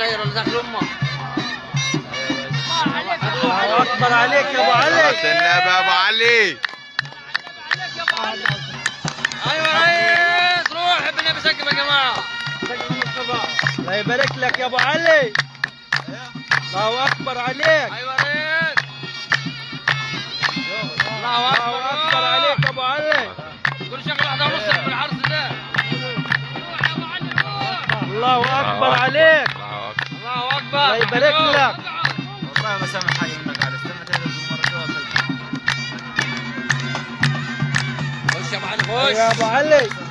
الصغير اللي داخل امه الله اكبر عليك يا ابو علي النبي ابو علي ايوه ريس روح ابن النبي سقف يا جماعه الله يبارك لك يا ابو علي الله اكبر عليك ايوه ريس الله اكبر الله اكبر عليك يا ابو علي كل شغله واحده ونص بالعرض ده الله اكبر عليك الله اكبر الله يبارك لك والله ما سامع حاجه منك على استنى تاني المره الجايه خش يا ابو علي أيوة خش يا ابو علي